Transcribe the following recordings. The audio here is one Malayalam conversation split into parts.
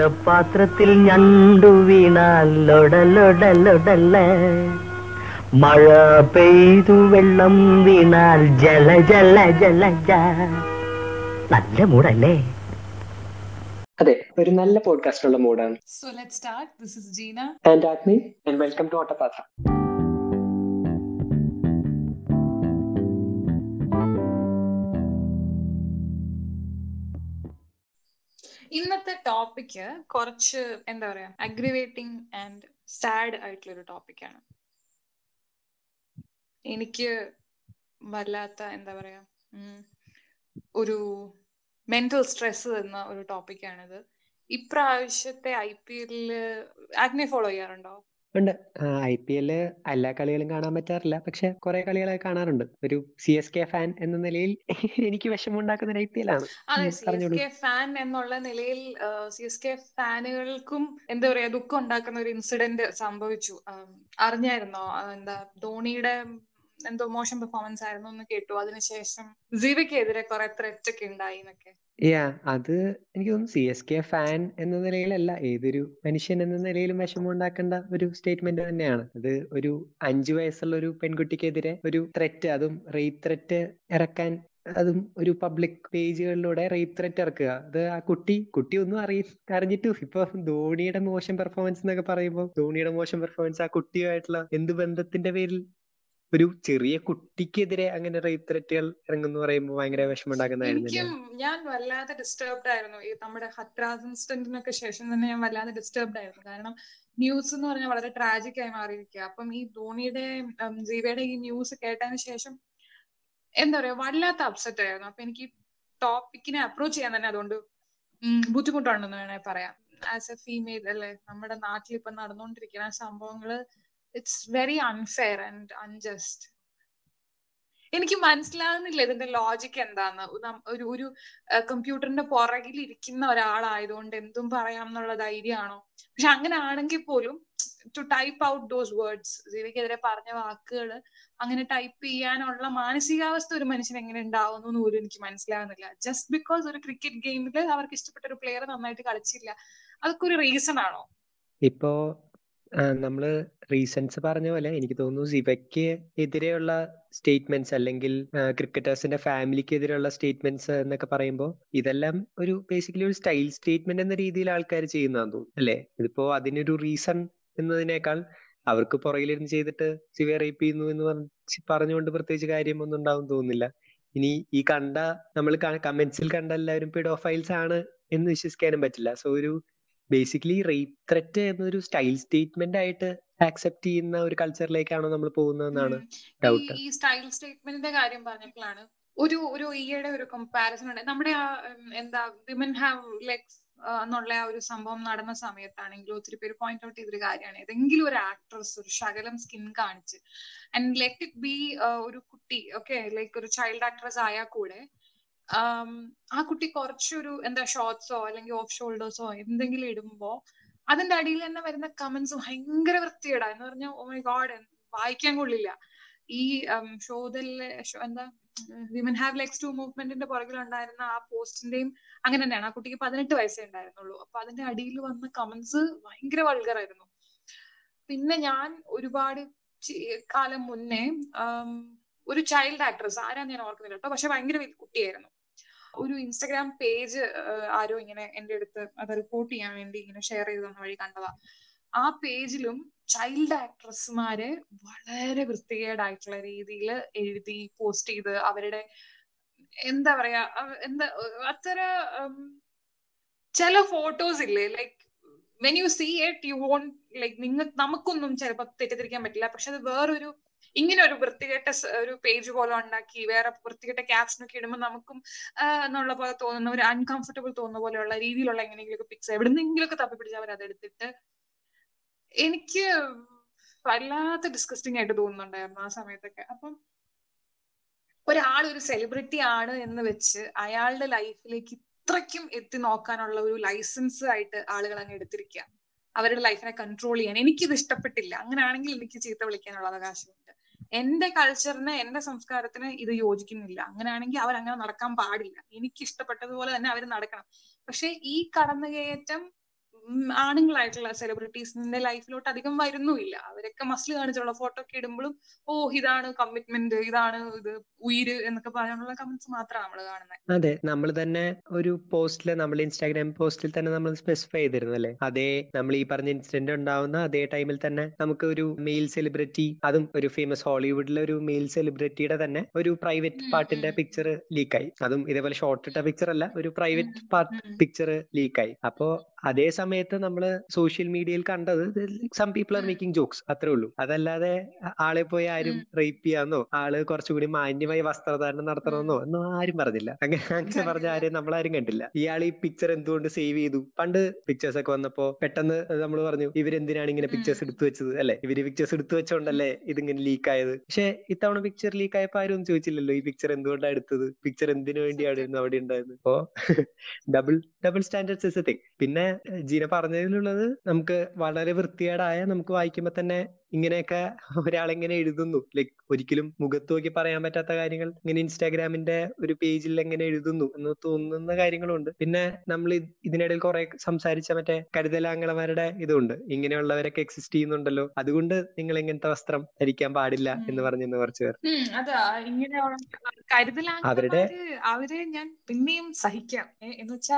പാത്രത്തിൽ ഞണ്ടു വീണാൽ ലൊടലൊടലൊടല മഴ പെയ്തു വെള്ളം വീണാൽ ജല ജല ജല ജ നല്ല മൂടല്ലേ അതെ ഒരു നല്ല പോഡ്കാസ്റ്റുള്ള മൂഡാണ് So let's start. This is Gina. And Agni and welcome to Ottapathra ഇന്നത്തെ ടോപ്പിക്ക് കുറച്ച് എന്താ പറയാ അഗ്രിവേറ്റിംഗ് ആൻഡ് സാഡ് ആയിട്ടുള്ള ഒരു ടോപ്പിക്കാണ് എനിക്ക് വല്ലാത്ത എന്താ പറയാ ഉം, ഒരു മെന്റൽ സ്ട്രെസ് തന്ന ഒരു ടോപ്പിക്കാണിത് ഇപ്രാവശ്യത്തെ ഐ പി എല്ലില് ആഗ്നെ ഫോളോ ചെയ്യാറുണ്ടോ ഉണ്ട് ഐ പി എല്ല് എല്ലാ കളികളും കാണാൻ പറ്റാറില്ല പക്ഷെ കുറെ കളികളൊക്കെ കാണാറുണ്ട് ഒരു സി എസ് കെ ഫാൻ എന്ന നിലയിൽ എനിക്ക് വിഷമമുണ്ടാക്കുന്ന ഐ പി എൽ ആണ് അതെ ഉം, സി എസ് പറഞ്ഞോളൂ. കെ ഫാൻ എന്നുള്ള നിലയിൽ സി എസ് കെ ഫാനുകൾക്കും എന്താ പറയാ ദുഃഖം ഉണ്ടാക്കുന്ന ഒരു ഇൻസിഡന്റ് സംഭവിച്ചു ആം, അറിഞ്ഞായിരുന്നോ ആ, എന്താ ധോണിയുടെ എന്തോ മോശം പെർഫോമൻസ് ആയിരുന്നു എന്ന് കേട്ടു അതിനുശേഷം ജീവയ്ക്കെതിരെ കുറെ ത്രെറ്റ് ഒക്കെ ഉണ്ടായി എന്നൊക്കെ യാ അത് എനിക്ക് തോന്നുന്നു സി എസ് കെ ഫാൻ എന്ന നിലയിലല്ല ഏതൊരു മനുഷ്യൻ എന്ന നിലയിലും വിഷമം ഉണ്ടാക്കേണ്ട ഒരു സ്റ്റേറ്റ്മെന്റ് തന്നെയാണ് അത് ഒരു അഞ്ചു വയസ്സുള്ള ഒരു പെൺകുട്ടിക്കെതിരെ ഒരു ത്രെറ്റ് അതും റേപ്പ് ത്രെറ്റ് ഇറക്കാൻ അതും ഒരു പബ്ലിക് പേജുകളിലൂടെ റേപ്പ് ത്രെറ്റ് ഇറക്കുക അത് ആ കുട്ടി കുട്ടി ഒന്നും അറിയ അറിഞ്ഞിട്ടും ഇപ്പൊ ധോണിയുടെ മോശം പെർഫോമൻസ് എന്നൊക്കെ പറയുമ്പോൾ ധോണിയുടെ മോശം പെർഫോമൻസ് ആ കുട്ടിയുമായിട്ടുള്ള എന്ത് ബന്ധത്തിന്റെ പേരിൽ ഒരു ചെറിയ കുട്ടിക്കെതിരെ അങ്ങനെ റേപ്പ് ത്രെറ്റുകൾ ഇറങ്ങുന്നു പറയുമ്പോൾ ഭയങ്കര വിഷമമുണ്ടാക്കുന്നതായിരുന്നു എനിക്കും ഞാൻ വല്ലാതെ ഡിസ്റ്റർബ്ഡ് ആയിരുന്നു ഈ നമ്മുടെ ഹത്രാസ് ഇൻസിഡന്റിനൊക്കെ ശേഷം തന്നെ ഞാൻ വല്ലാതെ ഡിസ്റ്റർബ്ഡ് ആയിരുന്നു കാരണം ന്യൂസ് എന്ന് പറഞ്ഞാൽ വളരെ ട്രാജിക് ആയി മാറിയിരിക്കുക അപ്പം ഈ ധോണിയുടെ ഉം, ജീവയുടെ ഈ ന്യൂസ് കേട്ടതിന് ശേഷം എന്താ പറയാ വല്ലാത്ത അപ്സെറ്റ് ആയിരുന്നു അപ്പൊ എനിക്ക് ടോപ്പിക്കിനെ അപ്രോച്ച് ചെയ്യാൻ തന്നെ അതുകൊണ്ട് ഉം, ബുദ്ധിമുട്ടുണ്ടെന്ന് വേണേ പറയാം ആസ് എ ഫീമെയിൽ അല്ലെ നമ്മുടെ നാട്ടിൽ ഇപ്പൊ നടന്നുകൊണ്ടിരിക്കുന്ന സംഭവങ്ങള് it's very unfair and unjust എനിക്ക് മനസ്സിലാകുന്നില്ല ഇതിന്റെ ലോജിക്ക് എന്താന്ന് നം- ഒരു ഒരു കമ്പ്യൂട്ടറിന്റെ പുറകിൽ ഇരിക്കുന്ന ഒരാളായതുകൊണ്ട് എന്തും പറയാം എന്നുള്ള ധൈര്യമാണോ പക്ഷെ അങ്ങനെ ആണെങ്കിൽ പോലും to type out those words ജീവിക്കെതിരെ പറഞ്ഞ വാക്കുകൾ അങ്ങനെ ടൈപ്പ് ചെയ്യാനുള്ള മാനസികാവസ്ഥ ഒരു മനുഷ്യൻ എങ്ങനെ ഉണ്ടാവുന്നു എന്ന് പോലും എനിക്ക് മനസ്സിലാകുന്നില്ല ജസ്റ്റ് ബിക്കോസ് ഒരു ക്രിക്കറ്റ് ഗെയിമിൽ അവർക്ക് ഇഷ്ടപ്പെട്ട ഒരു പ്ലെയർ നന്നായിട്ട് കളിച്ചില്ല അതൊക്കെ ഒരു റീസൺ ആണോ ഇപ്പോ ആ, നമ്മള് റീസൺസ് പറഞ്ഞ പോലെ എനിക്ക് തോന്നുന്നു സിവയ്ക്ക് എതിരെയുള്ള സ്റ്റേറ്റ്മെന്റ്സ് അല്ലെങ്കിൽ ക്രിക്കറ്റേഴ്സിന്റെ ഫാമിലിക്ക് എതിരെയുള്ള സ്റ്റേറ്റ്മെന്റ്സ് എന്നൊക്കെ പറയുമ്പോൾ ഇതെല്ലാം ഒരു ബേസിക്കലി ഒരു സ്റ്റൈൽ സ്റ്റേറ്റ്മെന്റ് എന്ന രീതിയിൽ ആൾക്കാർ ചെയ്യുന്നതാന്ന് തോന്നുന്നു അല്ലേ ഇതിപ്പോ അതിനൊരു റീസൺ എന്നതിനേക്കാൾ അവർക്ക് പുറകിലിരുന്ന് ചെയ്തിട്ട് സിവിയർ റേപ്പ് ചെയ്യുന്നു എന്ന് പറഞ്ഞ് പറഞ്ഞുകൊണ്ട് പ്രത്യേകിച്ച് കാര്യമൊന്നും ഉണ്ടാവും തോന്നുന്നില്ല ഇനി ഈ കണ്ട നമ്മൾ കമന്റ്സിൽ കണ്ട എല്ലാവരും പെഡോഫൈൽസ് ആണ് എന്ന് വിശ്വസിക്കാനും പറ്റില്ല സോ ഒരു ബേസിക്കലി റേപ്പ് ത്രെറ്റ് എന്നൊരു സ്റ്റൈൽ സ്റ്റേറ്റ്മെന്റ് ആയിട്ട് ആക്സെപ്റ്റ് ചെയ്യുന്ന ഒരു കൾച്ചറിലേക്കാണോ നമ്മൾ പോകുന്നതെന്നാണ് ഉം. doubt. ഈ- ഈ സ്റ്റൈൽ സ്റ്റേറ്റ്മെന്റിന്റെ കാര്യം പറഞ്ഞപ്പോഴാണ് ഒരു ഒരു ഈയിടെ ഒരു കമ്പാരിസൺ ഉണ്ട് നമ്മുടെ ആ ഉം, എന്താ വിമൻ ഹാവ് ലെഗ്സ് എന്നുള്ള ആ ഒരു സംഭവം നടന്ന സമയത്താണെങ്കിലും ഒത്തിരി പേര് പോയിന്റ് ഔട്ട് ചെയ്തൊരു കാര്യമാണ് ഏതെങ്കിലും ഒരു ആക്ട്രസ് ഒരു ശകലം സ്കിൻ കാണിച്ച് ആൻഡ് ലെറ്റ് ഇറ്റ് ബി ഒരു കുട്ടി ഓക്കെ ലൈക്ക് ഒരു ചൈൽഡ് ആക്ട്രസ് ആയാൽ കൂടെ ആം, ആ കുട്ടി കുറച്ചൊരു എന്താ ഷോർട്സോ അല്ലെങ്കിൽ ഓഫ് ഷോൾഡേഴ്സോ എന്തെങ്കിലും ഇടുമ്പോ അതിന്റെ അടിയിൽ തന്നെ വരുന്ന കമന്റ്സ് ഭയങ്കര വൃത്തികേടാ എന്ന് പറഞ്ഞാൽ ഓ മൈ ഗോഡ് വായിക്കാൻ കൊള്ളില്ല ഈ ഷോതല്ലേ എന്താ വിമൻ ഹാവ് ലെക്സ് ടു മൂവ്മെന്റിന്റെ പുറകിലുണ്ടായിരുന്ന ആ പോസ്റ്റിന്റെയും അങ്ങനെ തന്നെയാണ് ആ കുട്ടിക്ക് പതിനെട്ട് വയസ്സേ ഉണ്ടായിരുന്നുള്ളൂ അപ്പൊ അതിന്റെ അടിയിൽ വന്ന കമന്റ്സ് ഭയങ്കര വൾഗർ ആയിരുന്നു പിന്നെ ഞാൻ ഒരുപാട് ചി- കാലം മുന്നേ ആം, ഒരു ചൈൽഡ് ആക്ട്രസ് ആരാന്ന് ഞാൻ ഓർക്കുന്നില്ല കേട്ടോ പക്ഷെ ഭയങ്കര വലിയ കുട്ടിയായിരുന്നു ഒരു ഇൻസ്റ്റഗ്രാം പേജ് ആരോ ഇങ്ങനെ എന്റെ അടുത്ത് അത് റിപ്പോർട്ട് ചെയ്യാൻ വേണ്ടി ഇങ്ങനെ ഷെയർ ചെയ്ത് തന്ന വഴി കണ്ടതാ ആ പേജിലും ചൈൽഡ് ആക്ട്രസ്മാരെ വളരെ വൃത്തികേടായിട്ടുള്ള രീതിയിൽ എഴുതി പോസ്റ്റ് ചെയ്ത് അവരുടെ എന്താ പറയാ അവ- എന്താ അത്ര ഉം, ചില ഫോട്ടോസ് ഇല്ലേ like when you see it you won't like നിങ്ങൾ നമുക്കൊന്നും ചിലപ്പോൾ തെറ്റിദ്ധരിക്കാൻ പറ്റില്ല പക്ഷെ അത് വേറൊരു ഇങ്ങനെ ഒരു വൃത്തികെട്ട സ- ഒരു പേജ് പോലെ ഉണ്ടാക്കി വേറെ വൃത്തികെട്ട ക്യാപ്ഷൻ ഒക്കെ ഇടുമ്പോൾ നമുക്കും ആ, എന്നുള്ള പോലെ തോന്നുന്ന ഒരു അൺകംഫർട്ടബിൾ തോന്നുന്ന പോലെയുള്ള രീതിയിലുള്ള എങ്ങനെയെങ്കിലുമൊക്കെ പിക്സ് എവിടെന്നെങ്കിലുമൊക്കെ തപ്പിപ്പിടിച്ച് അവർ അതെടുത്തിട്ട് എനിക്ക് വല്ലാത്ത ഡിസ്കസ്റ്റിംഗ് ആയിട്ട് തോന്നുന്നുണ്ടായിരുന്നു ആ സമയത്തൊക്കെ അപ്പം ഒരാൾ ഒരു സെലിബ്രിറ്റി ആണ് എന്ന് വെച്ച് അയാളുടെ ലൈഫിലേക്ക് ഇത്രയ്ക്കും എത്തി നോക്കാനുള്ള ഒരു ലൈസൻസ് ആയിട്ട് ആളുകൾ അങ്ങ് എടുത്തിരിക്കുക അവരുടെ ലൈഫിനെ കൺട്രോൾ ചെയ്യാൻ എനിക്കിത് ഇഷ്ടപ്പെട്ടില്ല അങ്ങനെയാണെങ്കിൽ എനിക്ക് ചീത്ത വിളിക്കാനുള്ള അവകാശമുണ്ട് എന്റെ കൾച്ചറിന് എന്റെ സംസ്കാരത്തിന് ഇത് യോജിക്കുന്നില്ല അങ്ങനെയാണെങ്കിൽ അവർ അങ്ങനെ നടക്കാൻ പാടില്ല എനിക്ക് ഇഷ്ടപ്പെട്ടതുപോലെ തന്നെ അവർ നടക്കണം പക്ഷെ ഈ കടന്നുകയറ്റം ഉം, ആണുങ്ങളായിട്ടുള്ള സെലിബ്രിറ്റീസിന്റെ ലൈഫിലോട്ട് അധികം വരുന്നുമില്ല അവരൊക്കെ മസിൽ കാണിച്ചുള്ള ഫോട്ടോ ഒക്കെ ഇടുമ്പോഴും ഓ ഇതാണ് കമ്മിറ്റ്മെന്റ് ഇതാണ് ഇത് ഉയിര് എന്നൊക്കെ പറയാനുള്ള കമന്റ്സ് മാത്രമാണ് നമ്മൾ കാണുന്നത് അതെ നമ്മൾ തന്നെ ഒരു പോസ്റ്റിൽ നമ്മൾ ഇൻസ്റ്റാഗ്രാം പോസ്റ്റിൽ തന്നെ നമ്മൾ സ്പെസിഫൈ ചെയ്തിരുന്നു അല്ലേ അതേ നമ്മൾ ഈ പറഞ്ഞ ഇൻസിഡന്റ് ഉണ്ടാവുന്ന അതേ ടൈമിൽ തന്നെ നമുക്ക് ഒരു മെയിൽ സെലിബ്രിറ്റി അതും ഒരു ഫേമസ് ഹോളിവുഡിലെ ഒരു മെയിൽ സെലിബ്രിറ്റിയുടെ തന്നെ ഒരു പ്രൈവറ്റ് ഉം, പാർട്ടിന്റെ ഉം. പിക്ചർ ലീക്കായി അതും ഇതേപോലെ ഷോർട്ട് ഇട്ട പിക്ചർ അല്ല ഒരു പ്രൈവറ്റ് ഉം, പാർട്ട് ഉം. പിക്ചർ ലീക്കായി അപ്പോ അതേ സമയത്ത് നമ്മൾ സോഷ്യൽ മീഡിയയിൽ കണ്ടത് some people are um. Making jokes അത്രേ ഉള്ളൂ അതല്ലാതെ ആ- ആളെ പോയി ആരും ഉം. റേപ്പ് ചെയ്യാന്നോ ആള് കുറച്ചുകൂടി മാന്യമായി വസ്ത്രധാരണം നടത്തണമെന്നോ ഒന്നും ആരും പറഞ്ഞില്ല അങ്ങനെ അങ്ങനെ പറഞ്ഞ ആരെയും നമ്മളാരും കണ്ടില്ല ഇയാൾ ഈ പിക്ചർ എന്തുകൊണ്ട് സേവ് ചെയ്തു പണ്ട് പിക്ചേഴ്സ് ഒക്കെ വന്നപ്പോ പെട്ടെന്ന് നമ്മൾ പറഞ്ഞു ഇവരെന്തിനാണ് ഇങ്ങനെ പിക്ചേഴ്സ് ഉം. എടുത്തു വെച്ചത് അല്ലെ ഇവര് പിക്ചേഴ്സ് എടുത്തു വെച്ചോണ്ടല്ലേ ഇതിങ്ങനെ ലീക്ക് ആയത് പക്ഷെ ഇത്തവണ പിക്ചർ ലീക്ക് ആയപ്പോ ആരും ഒന്നും ചോദിച്ചില്ലല്ലോ ഈ പിക്ചർ എന്തുകൊണ്ടാണ് എടുത്തത് പിക്ചർ എന്തിനു വേണ്ടിയാണ് അവിടെ ഉണ്ടായത് അപ്പോ double double standards is a thing പിന്നെ ഏഹ് ജീന പറഞ്ഞതിലുള്ളത് നമുക്ക് വളരെ വൃത്തികേടായ നമുക്ക് വായിക്കുമ്പോ തന്നെ ഇങ്ങനെയൊക്കെ ഒരാളെങ്ങനെ എഴുതുന്നു ലൈക് ഒരിക്കലും മുഖത്ത് നോക്കി പറയാൻ പറ്റാത്ത കാര്യങ്ങൾ ഇങ്ങനെ ഇൻസ്റ്റാഗ്രാമിന്റെ ഒരു പേജിൽ എങ്ങനെ എഴുതുന്നു എന്ന് തോന്നുന്ന കാര്യങ്ങളുണ്ട് പിന്നെ നമ്മൾ ഇതിനിടയിൽ കുറെ സംസാരിച്ച മറ്റേ കരുതലാങ്ങളമാരുടെ ഇതുണ്ട് ഇങ്ങനെയുള്ളവരൊക്കെ എക്സിസ്റ്റ് ചെയ്യുന്നുണ്ടല്ലോ അതുകൊണ്ട് നിങ്ങൾ ഇങ്ങനത്തെ വസ്ത്രം ധരിക്കാൻ പാടില്ല എന്ന് ഉം. പറഞ്ഞെന്ന് കുറച്ച് പേർ ഉം, അതാ ഇങ്ങനെ അവരുടെ കരുതലാങ്കന്മാര് അവരെ ഞാൻ പിന്നെയും സഹിക്കാം ഏ, എന്ന് വെച്ചാ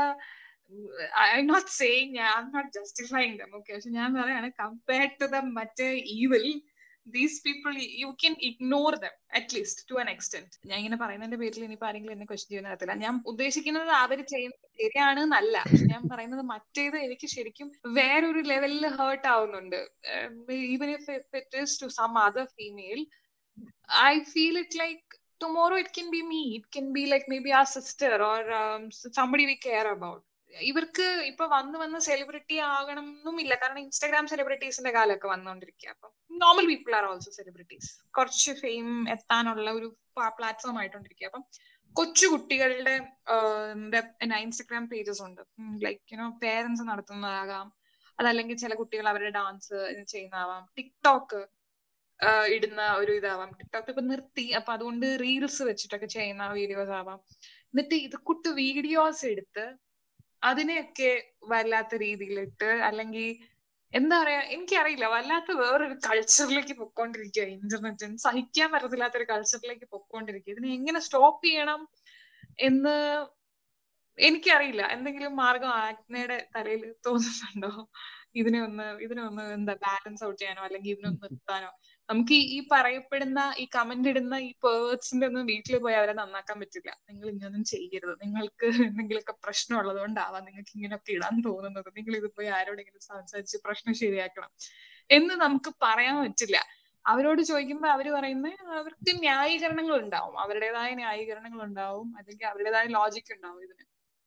I'm not saying I'm not justifying them okay പക്ഷെ ഞാൻ പറയാണ് കമ്പയർഡ് ടു ദ മറ്റേ evil these people you can ignore them at least to an extent ഞാൻ ഇങ്ങനെ പറയുന്നതിന്റെ പേരിൽ ഇനിയിപ്പോ ആരെങ്കിലും എന്നെ ക്വസ്റ്റ്യൻ ചെയ്യുന്ന കാര്യത്തില്ല ഞാൻ ഉദ്ദേശിക്കുന്നത് അവർ ചെയ്യുന്നത് ശരിയാണ് എന്നല്ല പക്ഷെ ഞാൻ പറയുന്നത് മറ്റേത് എനിക്ക് ശരിക്കും വേറൊരു ലെവലിൽ ഹേർട്ട് ആവുന്നുണ്ട് even if it is to some other female I feel it like tomorrow it can be me. It can be like maybe our sister or um, somebody we care about. ഇവർക്ക് ഇപ്പൊ വന്ന് വന്ന് സെലിബ്രിറ്റി ആകണം എന്നുമില്ല കാരണം ഇൻസ്റ്റാഗ്രാം സെലിബ്രിറ്റീസിന്റെ കാലമൊക്കെ വന്നുകൊണ്ടിരിക്കുക അപ്പം normal people are also celebrities കുറച്ച് ഫെയിം എത്താനുള്ള ഒരു പ്ലാറ്റ്ഫോം ആയിട്ടോണ്ടിരിക്കുക അപ്പം കൊച്ചു കുട്ടികളുടെ ഇൻസ്റ്റഗ്രാം പേജസ് ഉണ്ട് ലൈക്ക് യുനോ പേരൻസ് നടത്തുന്നതാകാം അതല്ലെങ്കിൽ ചില കുട്ടികൾ അവരുടെ ഡാൻസ് ചെയ്യുന്നതാവാം ടിക്ടോക്ക് ആഹ് ഇടുന്ന ഒരു ഇതാവാം ടിക്ടോക്ക് ഇപ്പൊ നിർത്തി അപ്പൊ അതുകൊണ്ട് റീൽസ് വെച്ചിട്ടൊക്കെ ചെയ്യുന്ന വീഡിയോസ് ആവാം എന്നിട്ട് ഇത് കുട്ട് വീഡിയോസ് എടുത്ത് അതിനെയൊക്കെ വല്ലാത്ത രീതിയിലിട്ട് അല്ലെങ്കിൽ എന്താ പറയാ എനിക്കറിയില്ല വല്ലാത്ത വേറൊരു കൾച്ചറിലേക്ക് പൊക്കോണ്ടിരിക്കുക ഇന്റർനെറ്റ് സഹിക്കാൻ പറ്റത്തില്ലാത്ത ഒരു കൾച്ചറിലേക്ക് പൊക്കോണ്ടിരിക്കുക ഇതിനെ എങ്ങനെ സ്റ്റോപ്പ് ചെയ്യണം എന്ന് എനിക്കറിയില്ല എന്തെങ്കിലും മാർഗം ആജ്ഞയുടെ തലയിൽ തോന്നുന്നുണ്ടോ ഇതിനെ ഒന്ന് ഇതിനെ ഒന്ന് എന്താ ബാലൻസ് ഔട്ട് ചെയ്യാനോ അല്ലെങ്കിൽ ഇതിനൊന്ന് നിർത്താനോ നമുക്ക് ഈ ഈ പറയപ്പെടുന്ന ഈ കമന്റ് ഇടുന്ന ഈ പേഴ്സിന്റെ ഒന്നും വീട്ടിൽ പോയി അവരെ നന്നാക്കാൻ പറ്റില്ല നിങ്ങൾ ഇങ്ങനൊന്നും ചെയ്യരുത് നിങ്ങൾക്ക് എന്തെങ്കിലുമൊക്കെ പ്രശ്നം ഉള്ളത് കൊണ്ടാവാം നിങ്ങൾക്ക് ഇങ്ങനെയൊക്കെ ഇടാൻ തോന്നുന്നത് നിങ്ങൾ ഇത് പോയി ആരോടെങ്കിലും സംസാരിച്ച് പ്രശ്നം ശരിയാക്കണം എന്ന് നമുക്ക് പറയാൻ പറ്റില്ല അവരോട് ചോദിക്കുമ്പോൾ അവര് പറയുന്നത് അവർക്ക് ന്യായീകരണങ്ങൾ ഉണ്ടാവും അവരുടേതായ ന്യായീകരണങ്ങൾ ഉണ്ടാവും അല്ലെങ്കിൽ അവരുടേതായ ലോജിക് ഉണ്ടാവും ഇതിന്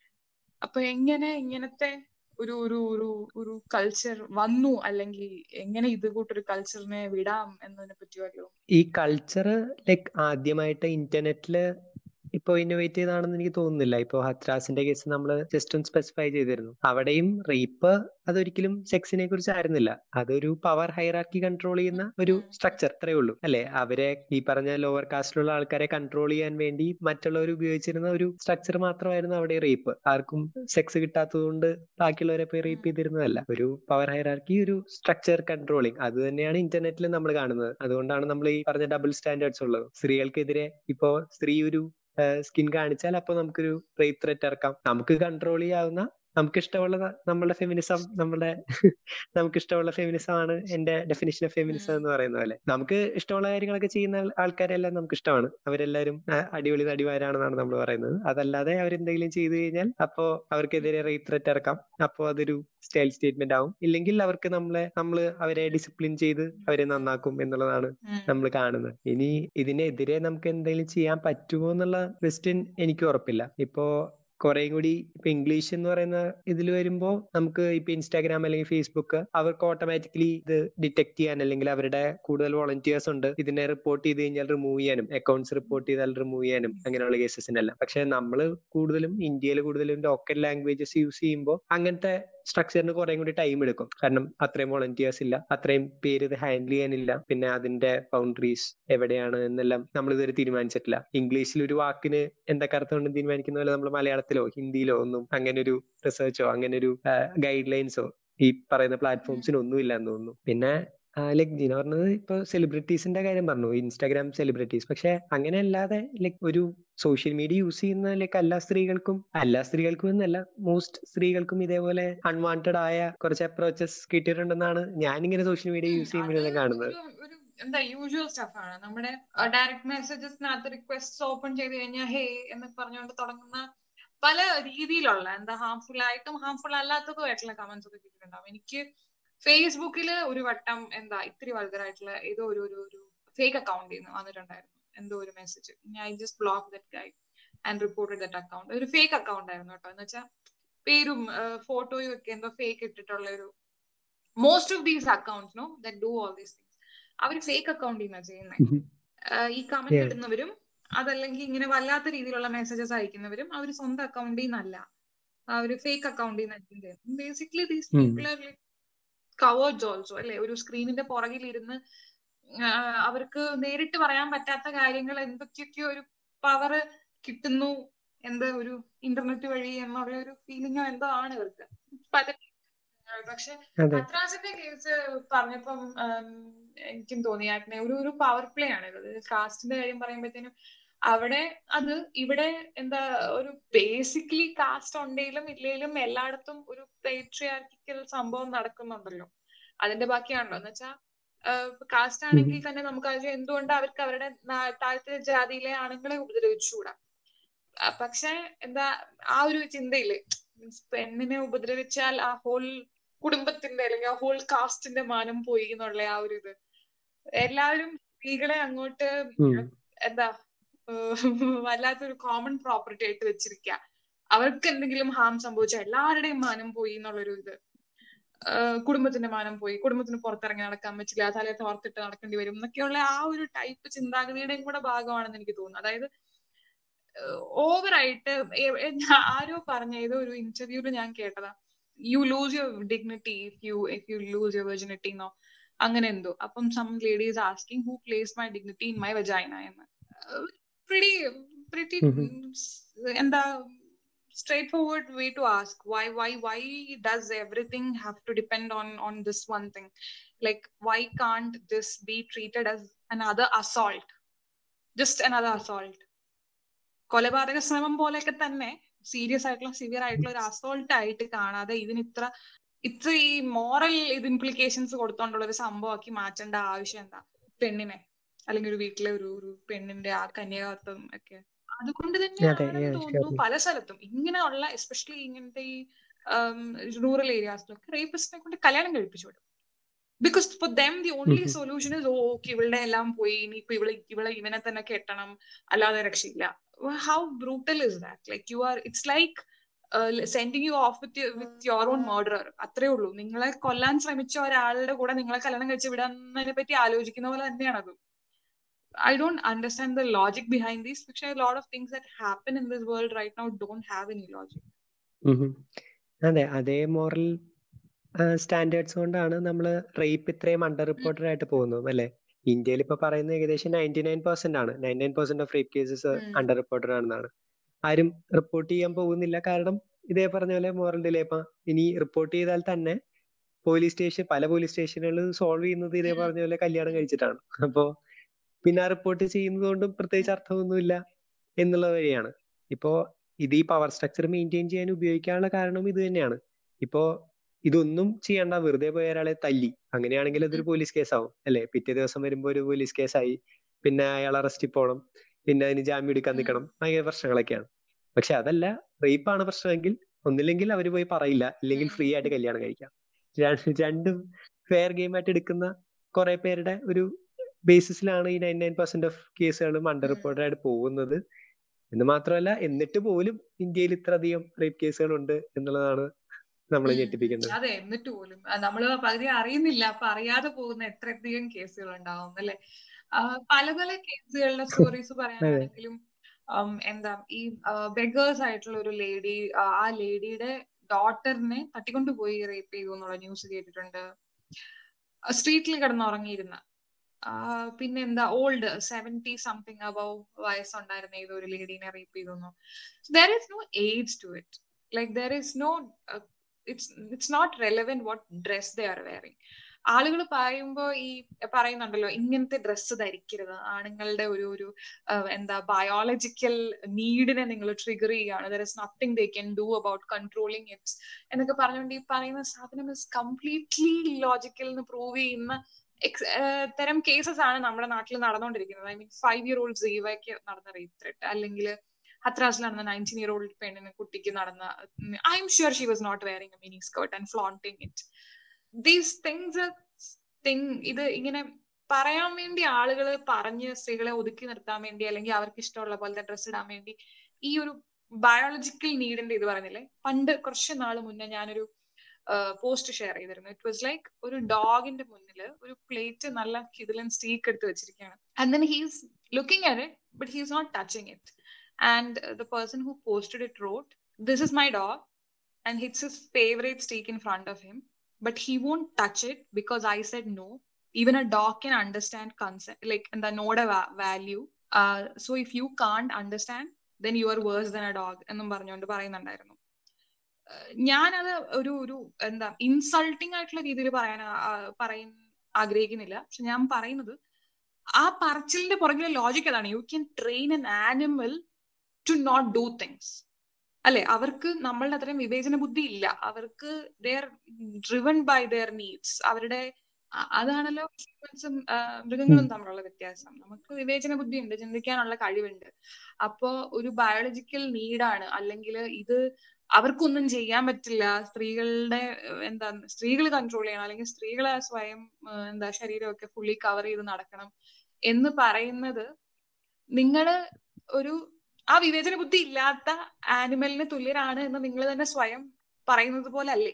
അപ്പൊ എങ്ങനെ ഇങ്ങനത്തെ ഒരു ഒരു ഒരു ഒരു കൾച്ചർ വന്നു അല്ലെങ്കിൽ എങ്ങനെ ഇത് കൂട്ടൊരു കൾച്ചറിനെ വിടാം എന്നതിനെ പറ്റി വല്ലോ ഈ കൾച്ചർ ലൈക്ക് ആദ്യമായിട്ട് ഇന്റർനെറ്റില് ഇപ്പൊ ഇന്നോവേറ്റ് ചെയ്താണെന്ന് എനിക്ക് തോന്നുന്നില്ല ഇപ്പൊ ഹത്രാസിന്റെ കേസ് നമ്മൾ ജസ്റ്റ് ഒന്ന് സ്പെസിഫൈ ചെയ്തിരുന്നു അവിടെയും റേപ്പ് അതൊരിക്കലും സെക്സിനെ കുറിച്ച് ആയിരുന്നില്ല അതൊരു പവർ ഹൈറാക്കി കൺട്രോൾ ചെയ്യുന്ന ഒരു സ്ട്രക്ചർ അത്രേ ഉള്ളൂ അല്ലെ അവരെ ഈ പറഞ്ഞ ലോവർ കാസ്റ്റിലുള്ള ആൾക്കാരെ കൺട്രോൾ ചെയ്യാൻ വേണ്ടി മറ്റുള്ളവർ ഉപയോഗിച്ചിരുന്ന ഒരു സ്ട്രക്ചർ മാത്രമായിരുന്നു അവിടെ റേപ്പ് ആർക്കും സെക്സ് കിട്ടാത്തതുകൊണ്ട് ബാക്കിയുള്ളവരെ പോയി റേപ്പ് ചെയ്തിരുന്നതല്ല ഒരു പവർ ഹൈറാർക്കി ഒരു സ്ട്രക്ചർ കൺട്രോളിങ് അത് തന്നെയാണ് ഇന്റർനെറ്റിൽ നമ്മൾ കാണുന്നത് അതുകൊണ്ടാണ് നമ്മൾ ഈ പറഞ്ഞ ഡബിൾ സ്റ്റാൻഡേർഡ്സ് ഉള്ളത് സ്ത്രീകൾക്കെതിരെ ഇപ്പോ സ്ത്രീ ഒരു സ്കിൻ കാണിച്ചാൽ അപ്പൊ നമുക്കൊരു റേപ്പ് ത്രെറ്റ് ഇറക്കാം നമുക്ക് കൺട്രോൾ ചെയ്യാവുന്ന നമുക്ക് ഇഷ്ടമുള്ള നമ്മുടെ ഫെമിനിസം നമ്മുടെ നമുക്ക് ഇഷ്ടമുള്ള ഫെമിനിസം ആണ് എന്റെ ഡെഫിനിഷൻ ഓഫ് ഫെമിനിസം എന്ന് പറയുന്ന പോലെ നമുക്ക് ഇഷ്ടമുള്ള കാര്യങ്ങളൊക്കെ ചെയ്യുന്ന ആൾക്കാരെല്ലാം നമുക്ക് ഇഷ്ടമാണ് അവരെല്ലാരും അടിപൊളി നടിമാരാണെന്നാണ് നമ്മൾ പറയുന്നത് അതല്ലാതെ അവരെന്തെങ്കിലും ചെയ്തു കഴിഞ്ഞാൽ അപ്പോ അവർക്കെതിരെ റേപ്പ് ത്രെറ്റ് ഇറക്കാം അപ്പോ അതൊരു സ്റ്റൈൽ സ്റ്റേറ്റ്മെന്റ് ആവും ഇല്ലെങ്കിൽ അവർക്ക് നമ്മളെ നമ്മൾ അവരെ ഡിസിപ്ലിൻ ചെയ്ത് അവരെ നന്നാക്കും എന്നുള്ളതാണ് നമ്മൾ കാണുന്നത് ഇനി ഇതിനെതിരെ നമുക്ക് എന്തെങ്കിലും ചെയ്യാൻ പറ്റുമോ എന്നുള്ള ക്വസ്റ്റ്യൻ എനിക്ക് ഉറപ്പില്ല ഇപ്പോ കുറേയും കൂടി ഇപ്പൊ ഇംഗ്ലീഷ് എന്ന് പറയുന്ന ഇതിൽ വരുമ്പോൾ നമുക്ക് ഇപ്പൊ ഇൻസ്റ്റാഗ്രാം അല്ലെങ്കിൽ ഫേസ്ബുക്ക് അവർക്ക് ഓട്ടോമാറ്റിക്കലി ഇത് ഡിറ്റക്ട് ചെയ്യാൻ അല്ലെങ്കിൽ അവരുടെ കൂടുതൽ വോളണ്ടിയേഴ്സ് ഉണ്ട് ഇതിനെ റിപ്പോർട്ട് ചെയ്ത് കഴിഞ്ഞാൽ റിമൂവ് ചെയ്യാനും അക്കൗണ്ട്സ് റിപ്പോർട്ട് ചെയ്താൽ റിമൂവ് ചെയ്യാനും അങ്ങനെയുള്ള കേസസിനെല്ലാം പക്ഷെ നമ്മൾ കൂടുതലും ഇന്ത്യയിൽ കൂടുതലും ലോക്കൽ ലാംഗ്വേജസ് യൂസ് ചെയ്യുമ്പോൾ അങ്ങനത്തെ സ്ട്രക്ചറിന് കുറെ കൂടി ടൈം എടുക്കും കാരണം അത്രയും വോളണ്ടിയേഴ്സ് ഇല്ല അത്രയും പേര് ഇത് ഹാൻഡിൽ ചെയ്യാനില്ല പിന്നെ അതിന്റെ ബൗണ്ടറീസ് എവിടെയാണ് എന്നെല്ലാം നമ്മൾ ഇതുവരെ തീരുമാനിച്ചിട്ടില്ല ഇംഗ്ലീഷിൽ ഒരു വാക്കിന് എന്തൊക്കെ അർത്ഥമുണ്ടെന്ന് തീരുമാനിക്കുന്ന പോലെ നമ്മൾ മലയാളത്തിലോ ഹിന്ദിയിലോ ഒന്നും അങ്ങനെ ഒരു റിസർച്ചോ അങ്ങനെ ഒരു ഗൈഡ് ലൈൻസോ ഈ പറയുന്ന പ്ലാറ്റ്ഫോംസിന് ഒന്നും ഇല്ല എന്ന് തോന്നുന്നു പിന്നെ ലൈക് ജിന പറഞ്ഞത് ഇപ്പൊ സെലിബ്രിറ്റീസിന്റെ കാര്യം പറഞ്ഞു ഇൻസ്റ്റാഗ്രാം സെലിബ്രിറ്റീസ് പക്ഷെ അങ്ങനെ അല്ലാതെ ലൈക് ഒരു സോഷ്യൽ മീഡിയ യൂസ് ചെയ്യുന്ന ലൈക് എല്ലാ സ്ത്രീകൾക്കും എല്ലാ സ്ത്രീകൾക്കും എന്നല്ല മോസ്റ്റ് സ്ത്രീകൾക്കും ഇതേപോലെ അൺവാണ്ടഡ് ആയ കുറച്ച് അപ്രോച്ചസ് കിട്ടിയിട്ടുണ്ടെന്നാണ് ഞാനിങ്ങനെ സോഷ്യൽ മീഡിയ യൂസ് ചെയ്യുമ്പോഴെല്ലാം കാണുന്നത് ഒരു എന്താ യൂഷ്വൽ സ്റ്റഫ് ആണ് നമ്മുടെ ഡയറക്ട് മെസ്സേജസിനകത്ത് റിക്വസ്റ്റ് ഓപ്പൺ ചെയ്ത് കഴിഞ്ഞാൽ ഹേ എന്ന് പറഞ്ഞുകൊണ്ട് തുടങ്ങുന്ന പല രീതിയിലുള്ള എന്താ ഹാംഫുൾ ആയിട്ടും ഹാംഫുൾ അല്ലാത്തതും ആയിട്ടുള്ള കമന്റ്സ് ഒക്കെ കിട്ടിയിട്ടുണ്ടാവും എനിക്ക് ഫേസ്ബുക്കിൽ ഒരു വട്ടം എന്താ ഇത്തിരി വൾഗറായിട്ടുള്ള ഏതോ ഒരു ഒരു ഒരു ഫേക്ക് അക്കൗണ്ടിൽ നിന്ന് വന്നിട്ടുണ്ടായിരുന്നു എന്തോ ഒരു മെസ്സേജ് ഞാൻ just block that guy and reported that account ഒരു ഫേക്ക് അക്കൗണ്ട് ആയിരുന്നു കേട്ടോ എന്ന് വെച്ചാൽ പേരും ഫോട്ടോയും ഒക്കെ എന്തോ ഫേക്ക് ഇട്ടിട്ടുള്ള ഒരു most of these accounts no that do all these things അവർ ഫേക്ക് അക്കൗണ്ടിൽ നിന്നാണ് ചെയ്യുന്നത് ഈ കമന്റ് ഇടുന്നവരും അതല്ലെങ്കിൽ ഇങ്ങനെ വല്ലാത്ത രീതിയിലുള്ള മെസ്സേജസ് അയക്കുന്നവരും അവർ സ്വന്തം അക്കൗണ്ടിൽ നിന്നല്ല അവർ ഫേക്ക് അക്കൗണ്ടിൽ നിന്ന് basically these people are like cowards also അല്ലെ ഒരു സ്ക്രീനിന്റെ പുറകിൽ ഇരുന്ന് അവർക്ക് നേരിട്ട് പറയാൻ പറ്റാത്ത കാര്യങ്ങൾ എന്തൊക്കെയൊക്കെയോ ഒരു പവർ കിട്ടുന്നു എന്താ ഒരു ഇന്റർനെറ്റ് വഴി എന്നുള്ള ഒരു ഫീലിങ്ങോ എന്തോ ആണ് ഇവർക്ക് പക്ഷെ അത്രാസിന്റെ കേസ് പറഞ്ഞപ്പം എനിക്കും തോന്നി ആറ്റിനെ ഒരു ഒരു പവർ പ്ലേ ആണ് ഇത് കാസ്റ്റിന്റെ കാര്യം പറയുമ്പോഴത്തേനും അവിടെ അത് ഇവിടെ എന്താ ഒരു ബേസിക്കലി കാസ്റ്റ് ഉണ്ടെങ്കിലും ഇല്ലെങ്കിലും എല്ലായിടത്തും ഒരു പേട്രിയാർക്കിക്കൽ സംഭവം നടക്കുന്നുണ്ടല്ലോ അതിന്റെ ബാക്കിയാണല്ലോ എന്ന് വെച്ചാൽ കാസ്റ്റ് ആണെങ്കിൽ തന്നെ നമുക്ക് അത് എന്തുകൊണ്ട് അവർക്ക് അവരുടെ താഴത്തെ ജാതിയിലെ ആണുങ്ങളെ ഉപദ്രവിച്ചുകൂടാ പക്ഷെ എന്താ ആ ഒരു ചിന്തയില് മീൻസ് പെണ്ണിനെ ഉപദ്രവിച്ചാൽ ആ ഹോൾ കുടുംബത്തിന്റെ അല്ലെങ്കിൽ ആ ഹോൾ കാസ്റ്റിന്റെ മാനം പോയി എന്നുള്ള ആ ഒരു ഇത് എല്ലാവരും സ്ത്രീകളെ അങ്ങോട്ട് എന്താ വല്ലാത്തൊരു കോമൺ പ്രോപ്പർട്ടി ആയിട്ട് വെച്ചിരിക്കുക അവർക്ക് എന്തെങ്കിലും ഹാം സംഭവിച്ചാൽ എല്ലാവരുടെയും മാനം പോയി എന്നുള്ളൊരു ഇത് കുടുംബത്തിന്റെ മാനം പോയി കുടുംബത്തിന് പുറത്തിറങ്ങി നടക്കാൻ പറ്റില്ല തലയെ തോർത്തിട്ട് നടക്കേണ്ടി വരും എന്നൊക്കെയുള്ള ആ ഒരു ടൈപ്പ് ചിന്താഗതിയുടെയും കൂടെ ഭാഗമാണെന്ന് എനിക്ക് തോന്നുന്നു അതായത് ഓവറായിട്ട് ആരോ പറഞ്ഞ ഏതോ ഒരു ഇന്റർവ്യൂല് ഞാൻ കേട്ടതാ you lose your dignity if you if you lose your virginity എന്നോ അങ്ങനെ എന്തോ അപ്പം some ladies asking who place my dignity in my vagina എന്ന് പ്രിറ്റി പ്രിറ്റി എന്താ straightforward way to ask why why why does everything have to depend on on this one thing like why can't this be treated as another assault just another assault കൊലപാതക ശ്രമം പോലെയൊക്കെ തന്നെ സീരിയസ് ആയിട്ടുള്ള സിവിയർ ആയിട്ടുള്ള ഒരു അസോൾട്ട് ആയിട്ട് കാണാതെ ഇതിന് ഇത്ര ഇത്ര ഈ മോറൽ ഇത് ഇംപ്ലിക്കേഷൻസ് കൊടുത്തോണ്ടുള്ള ഒരു സംഭവമാക്കി മാറ്റേണ്ട ആവശ്യം എന്താ പെണ്ണിനെ അല്ലെങ്കിൽ ഒരു വീട്ടിലെ ഒരു ഒരു പെണ്ണിന്റെ ആ കന്യാകത്വം ഒക്കെ അതുകൊണ്ട് തന്നെയാണ് തോന്നുന്നു പല സ്ഥലത്തും ഇങ്ങനെയുള്ള എസ്പെഷ്യലി ഇങ്ങനത്തെ ഈ റൂറൽ ഏരിയാസിലൊക്കെ റേപ്പിസ്റ്റിനെ കൊണ്ട് കല്യാണം കഴിപ്പിച്ചു വിടും because for them the only solution is okay ഇവളുടെ എല്ലാം പോയി ഇനിയിപ്പോ ഇവളെ ഇവളെ ഇവനെ തന്നെ കെട്ടണം അല്ലാതെ രക്ഷയില്ല how brutal is that like you are it's like sending you off with with your own murderer അത്രേ ഉള്ളൂ നിങ്ങളെ കൊല്ലാൻ ശ്രമിച്ച ഒരാളുടെ കൂടെ നിങ്ങളെ കല്യാണം കഴിച്ച് വിടാന്നതിനെ പറ്റി ആലോചിക്കുന്ന പോലെ തന്നെയാണ് അതും I don't understand the logic behind these. Actually, a lot of things that happen in this world right now don't have any logic. അതെ അതേ മോറൽ സ്റ്റാൻഡേർഡ്സ് കൊണ്ടാണ് നമ്മൾ റേപ്പ് ഇത്രയും അണ്ടർ റിപ്പോർട്ടഡ് ആയിട്ട് പോകുന്നത് അല്ലെ ഇന്ത്യയിൽ ഇപ്പൊ പറയുന്നത് ഏകദേശം നയൻറ്റി നയൻ പെർസെന്റ് ആണ് ninety nine percent of rape cases under reported ആണെന്നാണ് ആരും റിപ്പോർട്ട് ചെയ്യാൻ പോകുന്നില്ല കാരണം ഇതേ പറഞ്ഞ പോലെ മോറൽ ഡിലേപ്പ ഇനി റിപ്പോർട്ട് ചെയ്താൽ തന്നെ പോലീസ് സ്റ്റേഷൻ പല പോലീസ് സ്റ്റേഷനുകൾ സോൾവ് ചെയ്യുന്നത് ഇതേ പറഞ്ഞ പോലെ കല്യാണം കഴിച്ചിട്ടാണ് അപ്പോ പിന്നെ ആ റിപ്പോർട്ട് ചെയ്യുന്നത് കൊണ്ടും പ്രത്യേകിച്ച് അർത്ഥമൊന്നുമില്ല എന്നുള്ള വഴിയാണ് ഇപ്പോ ഇത് ഈ പവർ സ്ട്രക്ചർ മെയിൻറ്റെയിൻ ചെയ്യാൻ ഉപയോഗിക്കാനുള്ള കാരണം ഇത് തന്നെയാണ് ഇപ്പോ ഇതൊന്നും ചെയ്യണ്ട വെറുതെ പോയ ഒരാളെ തല്ലി അങ്ങനെയാണെങ്കിൽ അതൊരു പോലീസ് കേസാവും അല്ലെ പിറ്റേ ദിവസം വരുമ്പോ ഒരു പോലീസ് കേസായി പിന്നെ അയാൾ അറസ്റ്റിൽ പോകണം പിന്നെ അതിന് ജാമ്യം എടുക്കാൻ നിൽക്കണം ഭയങ്കര പ്രശ്നങ്ങളൊക്കെയാണ് പക്ഷെ അതല്ല റേപ്പാണ് പ്രശ്നമെങ്കിൽ ഒന്നില്ലെങ്കിൽ അവർ പോയി പറയില്ല ഇല്ലെങ്കിൽ ഫ്രീ ആയിട്ട് കല്യാണം കഴിക്കാം രണ്ടും ഫെയർ ഗെയിം ആയിട്ട് എടുക്കുന്ന കുറെ പേരുടെ ഒരു ബേസിസിലാണ് ഈ നയൻ നയൻ പെർസെന്റ് ഓഫ് കേസുകളും അണ്ടർ റിപ്പോർട്ടഡ് ആയിട്ട് പോകുന്നത് എന്ന് മാത്രമല്ല എന്നിട്ട് പോലും ഇന്ത്യയിൽ ഇത്ര അധികം റേപ്പ് കേസുകൾ ഉണ്ട് എന്നുള്ളതാണ് നമ്മളെ ഞെട്ടിപ്പിക്കുന്നത് അതെ എന്നിട്ട് പോലും നമ്മൾ പകുതി അറിയുന്നില്ല അപ്പൊ അറിയാതെ പോകുന്ന എത്രയധികം കേസുകൾ ഉണ്ടാവും അല്ലെ പല പല കേസുകളുടെ സ്റ്റോറീസ് പറയാനാണെങ്കിലും എന്താ ഈ ബെഗേഴ്സ് ആയിട്ടുള്ള ഒരു ലേഡി ആ ലേഡിയുടെ ഡോട്ടറിനെ തട്ടിക്കൊണ്ടുപോയി റേപ്പ് ചെയ്തു എന്നുള്ള ന്യൂസ് കേട്ടിട്ടുണ്ട് സ്ട്രീറ്റിൽ കിടന്നുറങ്ങിയിരുന്ന പിന്നെ എന്താ ഓൾഡ് സെവന്റി സംതിങ് അബവ് വയസ്സുണ്ടായിരുന്ന ഏതോ ഒരു ലേഡീനെ റേപ്പ് ചെയ്തു there is no age to it like there is no it's it's not relevant what dress they are wearing ആളുകൾ പറയുമ്പോ ഈ പറയുന്നുണ്ടല്ലോ ഇങ്ങനത്തെ ഡ്രസ്സ് ധരിക്കരുത് ആണുങ്ങളുടെ ഒരു ഒരു എന്താ ബയോളജിക്കൽ നീഡിനെ നിങ്ങൾ ട്രിഗർ ചെയ്യുകയാണ് there is nothing they can do about controlling it's എന്നൊക്കെ പറഞ്ഞുകൊണ്ട് ഈ പറയുന്ന സാധനം ഇസ് കംപ്ലീറ്റ്ലി ലോജിക്കൽ എന്ന് പ്രൂവ് ചെയ്യുന്ന തരം കേസസ് ആണ് നമ്മുടെ നാട്ടിൽ നടന്നുകൊണ്ടിരിക്കുന്നത് I mean five year old സീവയ്ക്ക് നടന്ന റേപ്പ് ത്രെട്ട് അല്ലെങ്കിൽ ഹത്രാസിൽ നടന്ന നയൻറ്റീൻ ഇയർ ഓൾഡ് പെണ്ണിന് കുട്ടിക്ക് നടന്ന I'm sure she was not wearing a mini skirt and flaunting it these things thing ഇത് ഇങ്ങനെ പറയാൻ വേണ്ടി ആളുകൾ പറഞ്ഞ് സ്ത്രീകളെ ഒതുക്കി നിർത്താൻ വേണ്ടി അല്ലെങ്കിൽ അവർക്ക് ഇഷ്ടമുള്ള പോലത്തെ ഡ്രസ്സ് ഇടാൻ വേണ്ടി ഈ ഒരു ബയോളജിക്കൽ നീഡിന്റെ ഇത് പറയുന്നില്ലേ പണ്ട് കുറച്ച് നാൾ മുന്നേ ഞാനൊരു പോസ്റ്റ് ഷെയർ ചെയ്തിരുന്നു ഇറ്റ് വാസ് ലൈക്ക് ഒരു ഡോഗിന്റെ മുന്നിൽ ഒരു പ്ലേറ്റ് നല്ല കിതിലൻ സ്റ്റീക്ക് എടുത്ത് വെച്ചിരിക്കുകയാണ് and then he's looking at it but he's not touching it and the person who posted it wrote this is my dog and hits his favourite steak in front of him but he won't touch it because I said no. Even a dog can understand concept, like and the node va- value. Uh, so if you can't understand, then you are worse than a dog എന്നും പറഞ്ഞുകൊണ്ട് പറയുന്നുണ്ടായിരുന്നു ഞാനത് ഒരു ഒരു എന്താ ഇൻസൾട്ടിങ് ആയിട്ടുള്ള രീതിയിൽ പറയാൻ പറയാൻ ആഗ്രഹിക്കുന്നില്ല പക്ഷെ ഞാൻ പറയുന്നത് ആ പറച്ചിലിന്റെ പുറകിലെ ലോജിക് അതാണ് you can train an animal to not do things അല്ലെ അവർക്ക് നമ്മളുടെ അത്രയും വിവേചന ബുദ്ധി ഇല്ല അവർക്ക് they're driven by their needs അവരുടെ അതാണല്ലോ ഹ്യൂമൻസും മൃഗങ്ങളും തമ്മിലുള്ള വ്യത്യാസം നമുക്ക് വിവേചന ബുദ്ധിയുണ്ട് ചിന്തിക്കാനുള്ള കഴിവുണ്ട് അപ്പോ ഒരു ബയോളജിക്കൽ നീഡാണ് അല്ലെങ്കിൽ ഇത് അവർക്കൊന്നും ചെയ്യാൻ പറ്റില്ല സ്ത്രീകളുടെ എന്താ സ്ത്രീകൾ കൺട്രോൾ ചെയ്യണം അല്ലെങ്കിൽ സ്ത്രീകളെ സ്വയം എന്താ ശരീരമൊക്കെ ഫുള്ളി കവർ ചെയ്ത് നടക്കണം എന്ന് പറയുന്നത് നിങ്ങള് ഒരു ആ വിവേചന ബുദ്ധി ഇല്ലാത്ത ആനിമലിന് തുല്യരാണ് എന്ന് നിങ്ങൾ തന്നെ സ്വയം പറയുന്നത് പോലെ അല്ലേ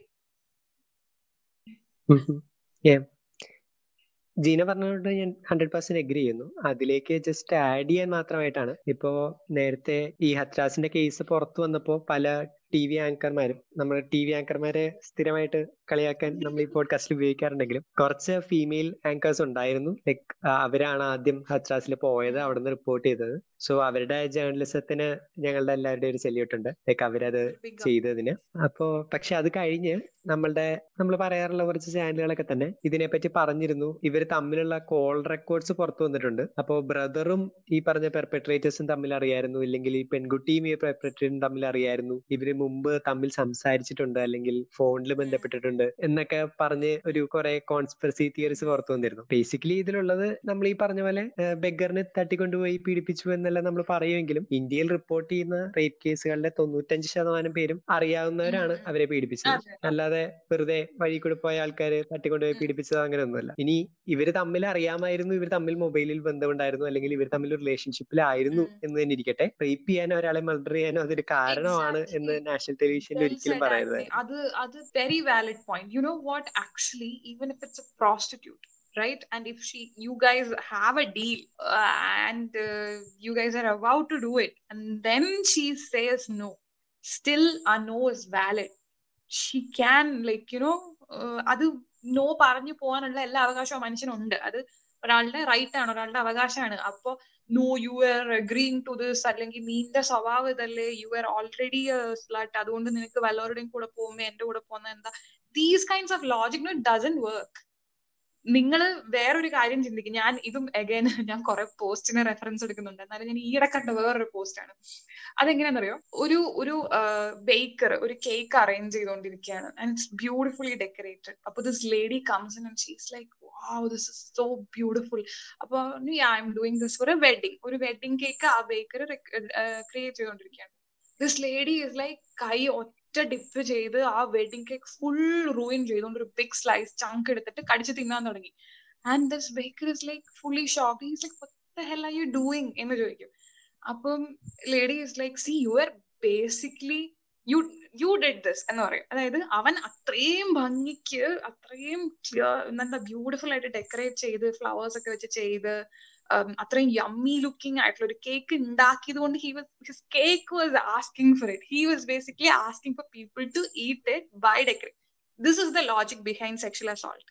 ജീന പറഞ്ഞതുകൊണ്ട് ഞാൻ ഹൺഡ്രഡ് പെർസെന്റ് എഗ്രി ചെയ്യുന്നു അതിലേക്ക് ജസ്റ്റ് ആഡ് ചെയ്യാൻ മാത്രമായിട്ടാണ് ഇപ്പോ നേരത്തെ ഈ ഹത്രാസിന്റെ കേസ് പുറത്തു വന്നപ്പോ പല ടി വി ആങ്കർമാരും നമ്മുടെ ടി വി ആങ്കർമാരെ സ്ഥിരമായിട്ട് കളിയാക്കാൻ നമ്മൾ ഈ പോഡ്കാസ്റ്റിൽ ഉപയോഗിക്കാറുണ്ടെങ്കിലും കുറച്ച് ഫീമെയിൽ ആങ്കേഴ്സ് ഉണ്ടായിരുന്നു ലൈക്ക് അവരാണ് ആദ്യം ഹത്രാസിൽ പോയത് അവിടെ നിന്ന് റിപ്പോർട്ട് ചെയ്തത് സോ അവരുടെ ജേർണലിസത്തിന് ഞങ്ങളുടെ എല്ലാവരുടെയും ഒരു സെല്യൂട്ട് ഉണ്ട് ലൈക്ക് അവരത് ചെയ്തതിന് അപ്പോ പക്ഷെ അത് കഴിഞ്ഞ് നമ്മളുടെ നമ്മൾ പറയാറുള്ള കുറച്ച് ചാനലുകളൊക്കെ തന്നെ ഇതിനെപ്പറ്റി പറഞ്ഞിരുന്നു ഇവർ തമ്മിലുള്ള കോൾ റെക്കോർഡ്സ് പുറത്തു വന്നിട്ടുണ്ട് അപ്പോൾ ബ്രദറും ഈ പറഞ്ഞ പെർപെട്രേറ്റേഴ്സും തമ്മിൽ അറിയായിരുന്നു ഇല്ലെങ്കിൽ ഈ പെൺകുട്ടിയും ഈ പെർപെട്രേറ്ററും തമ്മിൽ അറിയായിരുന്നു ഇവര് മുമ്പ് തമ്മിൽ സംസാരിച്ചിട്ടുണ്ട് അല്ലെങ്കിൽ ഫോണിൽ ബന്ധപ്പെട്ടിട്ടുണ്ട് എന്നൊക്കെ പറഞ്ഞ് ഒരു കുറെ കോൺസ്പിറസി തിയറീസ് പുറത്തു വന്നിരുന്നു ബേസിക്കലി ഇതിലുള്ളത് നമ്മൾ ഈ പറഞ്ഞ പോലെ ബെഗറിനെ തട്ടിക്കൊണ്ടുപോയി പീഡിപ്പിച്ചു എന്നല്ല നമ്മൾ പറയുമെങ്കിലും ഇന്ത്യയിൽ റിപ്പോർട്ട് ചെയ്യുന്ന റേപ്പ് കേസുകളുടെ തൊണ്ണൂറ്റഞ്ച് ശതമാനം പേരും അറിയാവുന്നവരാണ് അവരെ പീഡിപ്പിച്ചത് അല്ലാതെ വെറുതെ വഴി കൂടെ പോയ ആൾക്കാര് തട്ടിക്കൊണ്ടുപോയി പീഡിപ്പിച്ചത് അങ്ങനെയൊന്നുമല്ല ഇനി ഇവര് തമ്മിൽ അറിയാമായിരുന്നു ഇവർ തമ്മിൽ മൊബൈലിൽ ബന്ധമുണ്ടായിരുന്നു അല്ലെങ്കിൽ ഇവർ തമ്മിൽ ഒരു റിലേഷൻഷിപ്പിലായിരുന്നു എന്ന് തന്നെ ഇരിക്കട്ടെ റേപ്പ് ചെയ്യാനോ ഒരാളെ മർഡർ ചെയ്യാനോ അതൊരു കാരണമാണ് എന്ന് നാഷണൽ ടെലിവിഷനിൽ ഒരിക്കലും പറയരുത് അത് അത് very valid point you know what actually even if it's a prostitute right and if she you guys have a deal uh, and uh, you guys are about to do it and then she says no still a no is valid she can like you know uh, അത് നോ പറഞ്ഞു പോകാനുള്ള എല്ലാ അവകാശവും മനുഷ്യനുണ്ട് അത് ഒരാളുടെ റൈറ്റ് ആണ് ഒരാളുടെ അവകാശമാണ് അപ്പോ no you are agreeing to this അല്ലെങ്കിൽ നിന്റെ സ്വഭാവം ഇതല്ലേ യു ആർ ഓൾറെഡി സ്ലട്ട് അതുകൊണ്ട് നിനക്ക് വല്ലവരുടെയും കൂടെ പോകുമ്പോ എന്റെ കൂടെ പോകുന്ന എന്താ these kinds of logic no doesn't work നിങ്ങൾ വേറൊരു കാര്യം ചിന്തിക്കും ഞാൻ ഇതും അഗൈൻ ഞാൻ കുറെ പോസ്റ്റിന് റെഫറൻസ് എടുക്കുന്നുണ്ട് എന്നാലും ഞാൻ ഈയിടെ കണ്ട വേറൊരു പോസ്റ്റ് ആണ് അതെങ്ങനെയാണെന്നറിയോ ഒരു ഒരു ബേക്കർ ഒരു കേക്ക് അറേഞ്ച് ചെയ്തുകൊണ്ടിരിക്കുകയാണ് ആൻഡ് ഇറ്റ്സ് ബ്യൂട്ടിഫുള്ളി ഡെക്കറേറ്റഡ് അപ്പൊ this lady comes in and she's like wow this is so beautiful അപ്പൊ I'm doing this for a wedding ഒരു വെഡിങ് കേക്ക് ആ ബേക്കർ ക്രിയേറ്റ് ചെയ്തുകൊണ്ടിരിക്കുകയാണ് ദിസ് ലേഡി ഇസ് ലൈക്ക് കൈ ഒറ്റ ഡിപ്പ് ചെയ്ത് ആ വെഡിങ് കേക്ക് ഫുൾ റൂയിൻ ചെയ്തുകൊണ്ട് ഒരു ബിഗ് സ്ലൈസ് ചങ്ക് എടുത്തിട്ട് കടിച്ച് തിന്നാൻ തുടങ്ങി and this baker is like fully shock is like what hell are you doing എന്ന് ചോദിക്കും അപ്പം lady is like see you are basically you you did this എന്ന് പറയും അതായത് അവൻ അത്രയും ഭംഗിക്ക് അത്രയും എന്താ ബ്യൂട്ടിഫുൾ ആയിട്ട് ഡെക്കറേറ്റ് ചെയ്ത് ഫ്ലവേഴ്സ് ഒക്കെ വെച്ച് ചെയ്ത് അത്രയും യമ്മി ലുക്കിംഗ് ആയിട്ടുള്ള ഒരു കേക്ക് ഉണ്ടാക്കിയത് കൊണ്ട് he was his cake was asking for it he was basically asking for people to eat it by decorate this is the logic behind sexual assault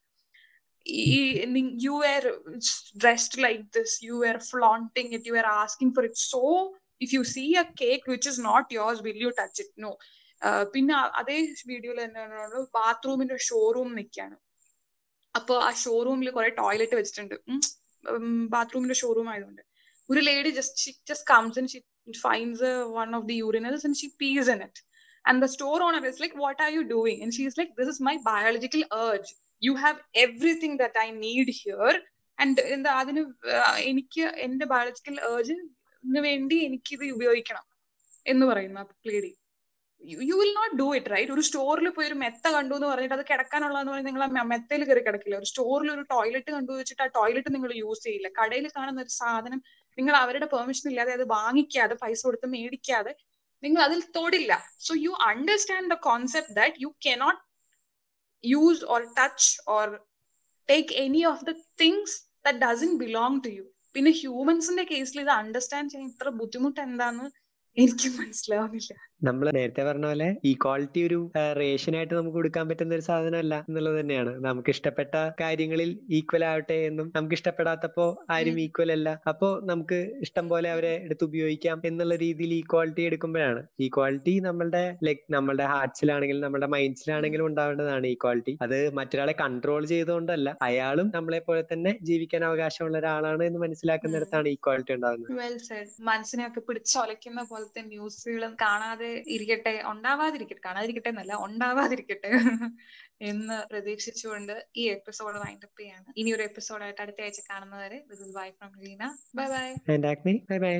you were dressed like this you were flaunting it you were asking for it so if you see a cake which is not yours will you touch it no പിന്നെ അ- അതേ വീഡിയോയിൽ തന്നെ ബാത്റൂമിന്റെ ഷോറൂം നിൽക്കാണ് അപ്പൊ ആ ഷോറൂമിൽ കുറെ ടോയ്ലറ്റ് വെച്ചിട്ടുണ്ട് ബാത്റൂമിന്റെ ഷോറൂം ആയതുകൊണ്ട് ഒരു lady just just comes and she finds one of the urinals and she pees in it and the store owner is like what are you doing and she is like this is my biological urge you have everything that I need here and എന്താ അതിന് ആ, എനിക്ക് എന്റെ ബയോളജിക്കൽ ഏർജിന് വേണ്ടി എനിക്കിത് ഉപയോഗിക്കണം എന്ന് പറയുന്നു ആ lady you will not do it right ഒരു സ്റ്റോറിൽ പോയി ഒരു മെത്ത കണ്ടു എന്ന് പറഞ്ഞിട്ട് അത് കിടക്കാനുള്ളതെന്ന് പറഞ്ഞാൽ നിങ്ങൾ ആ മെത്തയിൽ കയറി കിടക്കില്ല ഒരു സ്റ്റോറിൽ ഒരു ടോയ്ലറ്റ് കണ്ടു വെച്ചിട്ട് ആ ടോയ്ലറ്റ് നിങ്ങൾ യൂസ് ചെയ്യില്ല കടയിൽ കാണുന്ന ഒരു സാധനം നിങ്ങൾ അവരുടെ പെർമിഷൻ ഇല്ലാതെ അത് വാങ്ങിക്കാതെ പൈസ കൊടുത്ത് മേടിക്കാതെ നിങ്ങൾ അതിൽ തൊടില്ല so you understand the concept that you cannot use or touch or take any of the things that doesn't belong to you പിന്നെ ഹ്യൂമൻസിന്റെ കേസിൽ ഇത് അണ്ടർസ്റ്റാൻഡ് ചെയ്യാൻ ഇത്ര ബുദ്ധിമുട്ട് എന്താന്ന് എനിക്ക് മനസ്സിലാവുന്നില്ല നമ്മൾ നേരത്തെ പറഞ്ഞ പോലെ ഈക്വാളിറ്റി ഒരു റേഷൻ ആയിട്ട് നമുക്ക് കൊടുക്കാൻ പറ്റുന്ന ഒരു സാധനമല്ല എന്നുള്ളത് തന്നെയാണ് നമുക്ക് ഇഷ്ടപ്പെട്ട കാര്യങ്ങളിൽ ഈക്വൽ ആവട്ടെ എന്നും നമുക്ക് ഇഷ്ടപ്പെടാത്തപ്പോ ആരും ഉം. ഈക്വൽ അല്ല അപ്പോ നമുക്ക് ഇഷ്ടം പോലെ അവരെ എടുത്ത് ഉപയോഗിക്കാം എന്നുള്ള രീതിയിൽ ഈക്വാളിറ്റി എടുക്കുമ്പോഴാണ് ഈക്വാളിറ്റി നമ്മളുടെ ലൈക് നമ്മളുടെ ഹാർട്സിലാണെങ്കിലും നമ്മുടെ മൈൻഡ്സിലാണെങ്കിലും ഉണ്ടാവേണ്ടതാണ് ഈക്വാളിറ്റി അത് മറ്റൊരാളെ കൺട്രോൾ ചെയ്തുകൊണ്ടല്ല അയാളും നമ്മളെ പോലെ തന്നെ ജീവിക്കാൻ അവകാശമുള്ള ഒരാളാണ് എന്ന് മനസ്സിലാക്കുന്നിടത്താണ് ഈക്വാളിറ്റി ഉണ്ടാകുന്നത് വെൽ സെഡ് മനസ്സിനെയൊക്കെ പിടിച്ചൊലയ്ക്കുന്ന പോലത്തെ ന്യൂസുകളും കാണാതെ ഇരിക്കട്ടെ ഉണ്ടാവാതിരിക്കട്ടെ കാണാതിരിക്കട്ടെ എന്നല്ല ഉണ്ടാവാതിരിക്കട്ടെ എന്ന് പ്രതീക്ഷിച്ചുകൊണ്ട് ഈ എപ്പിസോഡ് വൈൻഡപ്പ് ചെയ്യാണ് ഇനി ഒരു എപ്പിസോഡായിട്ട് അടുത്ത ആഴ്ച കാണുന്നവരെ this is bye from Reena bye bye and Akni bye bye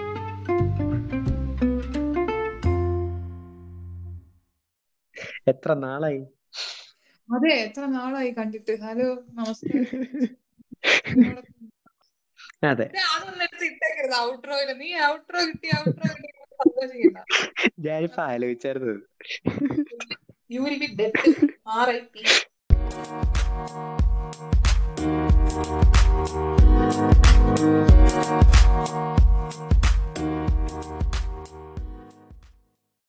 എത്ര നാളായി അതെ എത്ര നാളായി കണ്ടിട്ട് ഹലോ നമസ്കാരം അതെ ദേ, അതൊന്നും എടുത്ത് ഇട്ടേക്കരുത് ഔട്രോയില് നീ ഔട്രോ കിട്ടി ഔട്രോ കിട്ടി സന്തോഷിക്കണ്ട ഞാനിപ്പോ ആലോചിച്ചായിരുന്നു you will be dead R I P